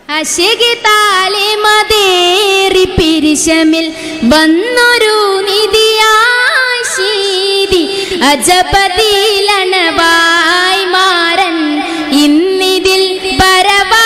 അശകിതാലെ മതേറി പിരിശമിൽ വന്നൊരു നിധിയായി ശീതി അജപതിയിലണവായി മാറൻ ഇന്നിതിൽ പരവായി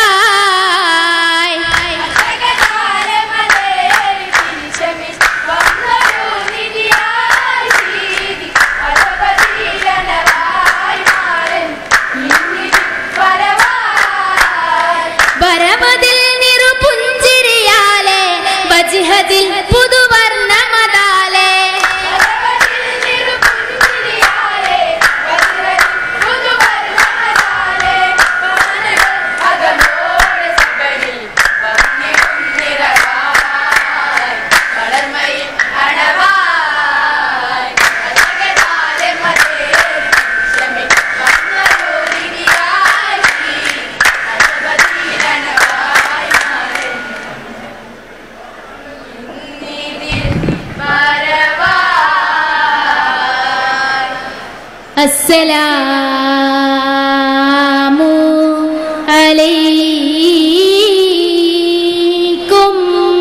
വരവതിൽ നിറുപുഞ്ചിരിയാലെ വജിഹതിൽ പുതുവർണ്ണമതാലെ അസ്സലാമു അലൈക്കും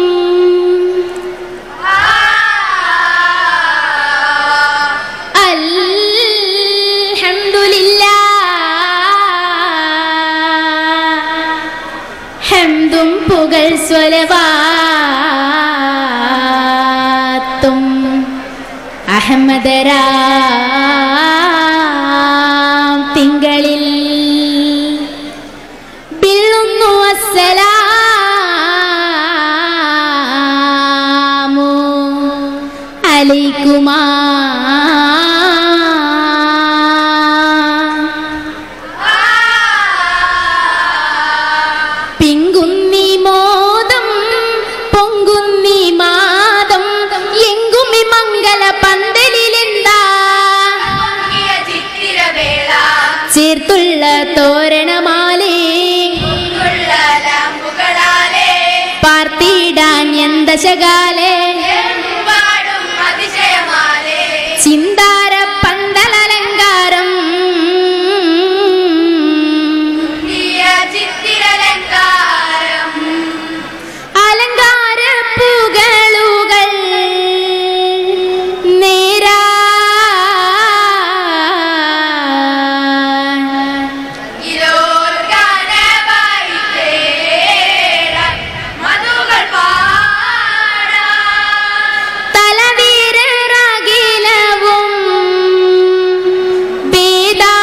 അൽഹംദുലില്ലാ ഹംദും പുകൾ സ്വലവാത്തും അഹമ്മദരാം തിങ്കളിൽ ബിള്ളുന്നു അസ്സലാമു അലൈക്കുമാ പിങ്കുന്നി മോദം പൊങ്കുന്നി മാദം എങ്കുമി മംഗല പന്തലിലെന്താ ചേർത്തുള്ള തോരണമാലേ പാർത്തിടാൻ എന്തശകാലേ ചിന്താര പന്തലലങ്കാരം അലങ്കാര പൂകളുകൾ നേരാ തലവീരകിലവും വേദാ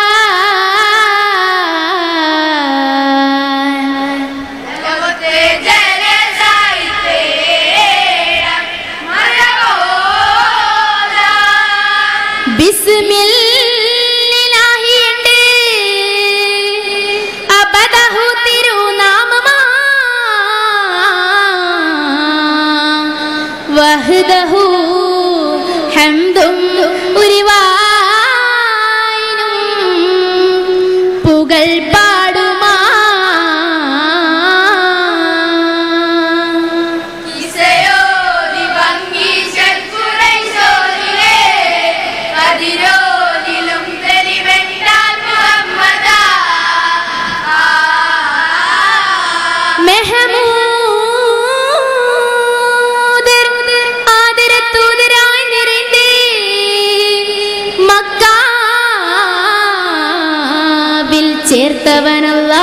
ബിസ്മില്ലാഹിണ്ട് അബദഹു തിരുനാമമാ വഹ്ദഹു ഹംദും ഉരിവായിനും പുകൾ പാടുമാ മെഹമൂദർ ആദരത്തൂതരായി നിറഞ്ഞ് മക്കാവിൽ ചേർത്തവനല്ല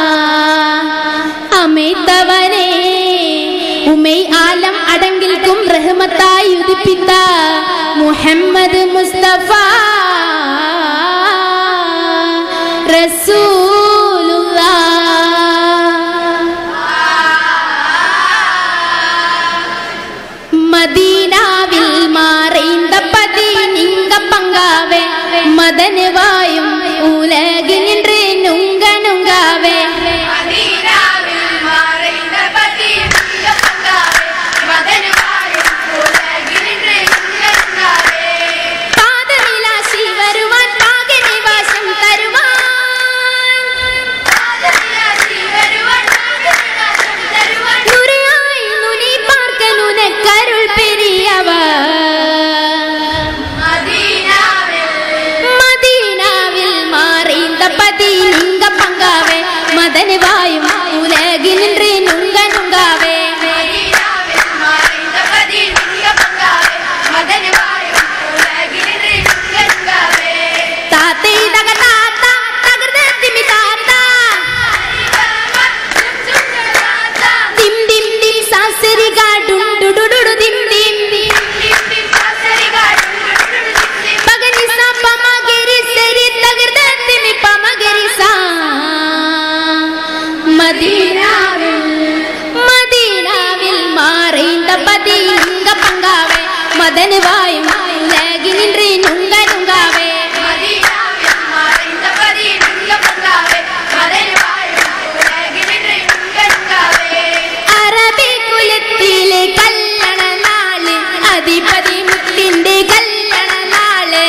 അമേത്തവനെ ഉമൈ ആലം അടങ്കിൽക്കും റഹ്മത്തായി ഉദിപ്പിത്ത മുഹമ്മദ് മുസ്തഫ റസൂലുള്ളാ മദീനാവിൽ മാറൈந்த പതി നിങ്ക പങ്കാവേ മദനവായും ഉലകിനിன்று നുങ്ക നുങ്കാവേ പാദനിലാശി വരുവാൻ പാകനിവാസം തരുവാൻ மதனு வாயும் உலகினின்று நுங்க நுங்காவே தாத்தை தக தாத்தா தகர்த திமி தாத்தா திம் திம் திம் சாசரி காடும் டுடுடுடு திம் திம் பகனி சா பமகரி சரி தகர்த திமி பமகரி சா மதீனாவில் மதீனாவில் மறைந்த பதி இங்க பங்காவே மதனு வாயும் உலகினின்று நுங்க நுங்காவே അറബി കുലത്തിലെ കല്യാണ നാള് അധിപതി മുത്തിന്റെ കല്യാണ നാള്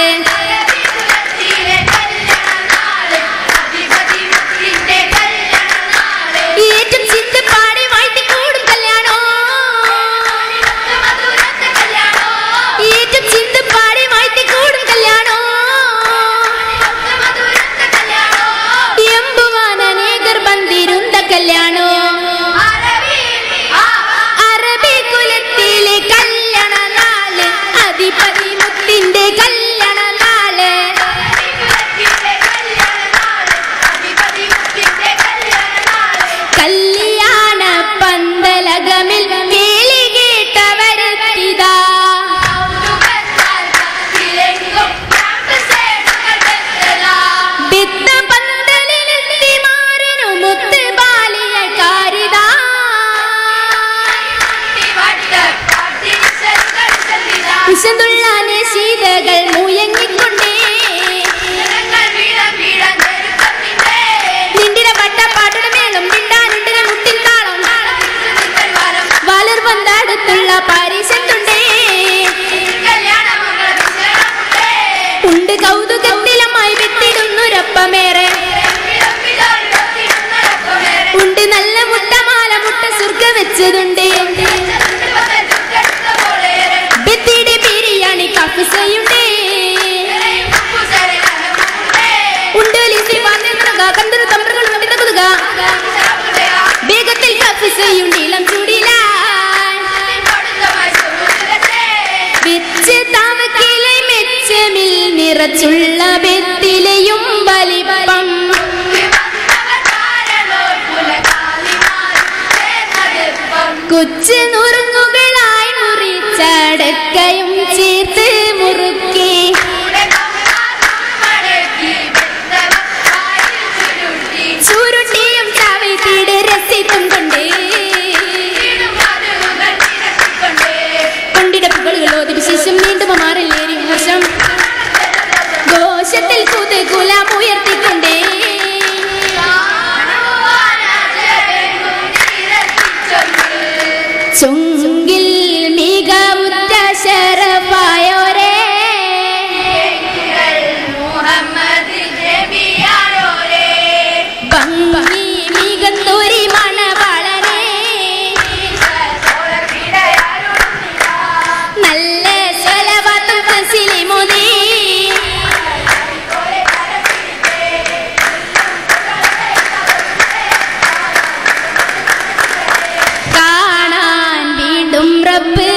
ഏറ്റവും ചിന്ത പാടി വാഴ്ത്തി കൂടും കല്യാണോ ഏറ്റവും ചിന്ത പാടി വാഴ്ത്തി കൂടും കല്യാണോ എമ്പുവാൻ അനേകർ ബന്ധിരുന്ന കല്യാണോ അറബി കുലത്തിലെ കല്യാണ നാള് അധിപതി മുത്തിന്റെ കല്യാണ നാള് കല്യാണ പന്തലകമിൽ കേളി കേട്ടവരെത്തിതാ വിത്ത പന്തലിലെത്തി മാറിനു മുത്ത് ബാലിയ കാരിതാ വിശന്തുള്ളാനെ ശീതകൾ മുയങ്ങിക്കൊണ്ടേ നിണ്ടിട പട്ട പാട്ടുടെ മേളം മിണ്ടാനുണ്ടിന മുട്ടിൻ താളം വളർ വന്നടുത്തുള്ള പാരീശത്തുണ്ടേ ഉണ്ട് കൗതുകത്തിലമായി വിത്തിടുന്നൊരപ്പമേറെ ഉണ്ട് നല്ല മുട്ടമാല മുട്ട സുർഗ വെച്ചതുണ്ട് ബെത്തിയുടെ ബിരിയാണി കഫിസയുണ്ടേ ഉണ്ട് ലിസി പാത്രക കണ്ടൊരു തമ്പ്രകൾ കൊണ്ടിരുക വേഗത്തിൽ കഫിസയുണ്ട് ഇളം ചൂടില വെച്ച് താവക്കിലെ മെച്ചമിൽ നിറച്ചുള്ള ബെത്തിലെയും വലിപ്പം കൊച്ചു നുറുങ്ങുകളായി മുറിച്ചടക്കയും ചേർത്ത് മുറുക്കി ചുരുട്ടിയും ചാവത്തിയുടെ രസിത്തും കൊണ്ട് കൊണ്ടിടപ്പുകളുകളോ വിശേഷം വീണ്ടും മാറില്ലേരി വർഷം ദോഷത്തിൽ കുതുകുലം ഉയർത്തിക്കൊണ്ടേ ചുങ്കിൽ മികവുറ്റ ശരഫായോരേ ഭംഗി മികന്തൊരി മണവളരേ നല്ല സ്വലവത്തും തസിലിമുദീ കാണാൻ വീണ്ടും റബ്ബ്